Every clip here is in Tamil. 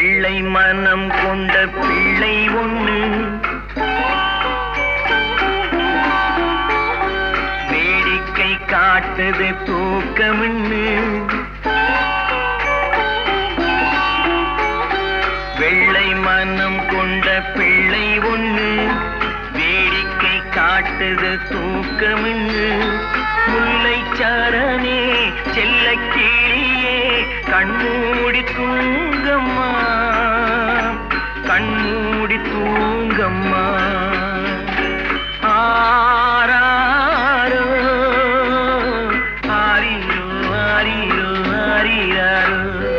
வெள்ளை மனம் கொண்ட பிள்ளை ஒண்ணு வேடிக்கை காட்டுது தூக்கமின்னு வெள்ளை மனம் கொண்ட பிள்ளை ஒண்ணு வேடிக்கை காட்டுது தூக்கமின்னு முல்லை சரணே செல்ல கிளியே கண்மூடி தூங்கம்மா கண்மூடி தூங்கம்மா ஆராரோ ஆரிரோ ஆரிரோ ஆரிராரோ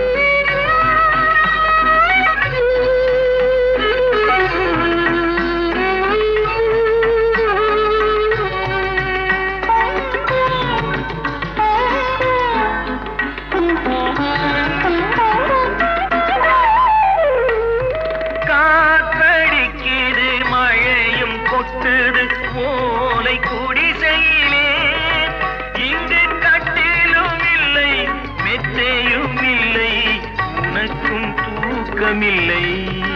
காத்தடிக்குது மழையும் கொட்டுது ஓலை குடிசையிலே இங்கு கட்டிலும் இல்லை மெத்தையும் இல்லை உனக்கும் தூக்கமில்லை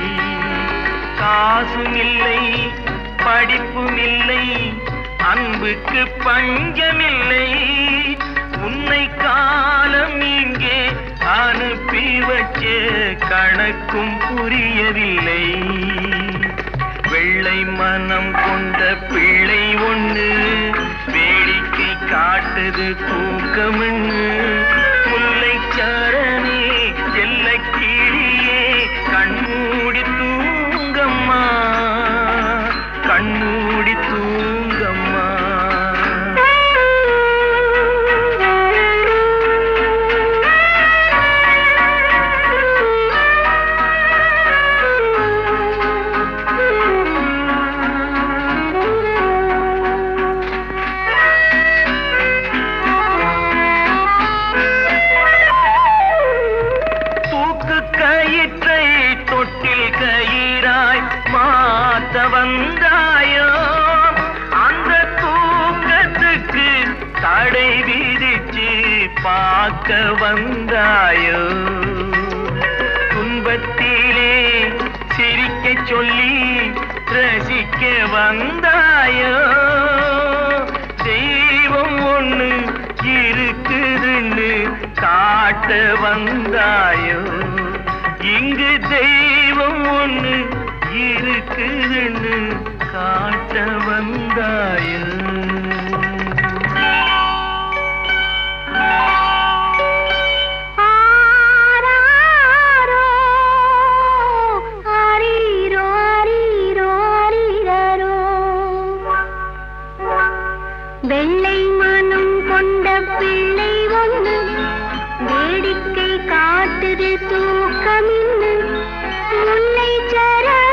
காசும் இல்லை படிப்பும் இல்லை அன்புக்கு பஞ்சமில்லை உன்னை காலம் இங்கே அனுப்பி வச்ச கணக்கும் புரியவில்லை வெள்ளை மனம் கொண்ட பிள்ளை ஒண்ணு வேடிக்கை காட்டுது தூக்கமின்னு முல்லை சரணே செல்ல கிளியே கண்மூடி தூங்கம்மா கண்மூடி தூங்கம்மா தூக்கு கயிற்றை தொட்டில் கயிறாய் மாத்த வந்தாயோ அந்த தூக்கத்துக்கு தடை விதிச்சு பார்க்க வந்தாயோ துன்பத்திலே சிரிக்க சொல்லி ரசிக்க வந்தாயோ தெய்வம் ஒண்ணு இருக்குதுன்னு காட்ட வந்தாயோ இங்கு தெய்வம் ஒண்ணு இருக்குதுன்னு காட்ட வந்தாயோ ஆராரோ ஆரீரோ ஆரீரோ ஆரீரரோ வெள்ளை மனம் கொண்ட பிள்ளை ஒன்று வேடிக்கை காட்டுது தூக்கமின்னு முல்லை சரண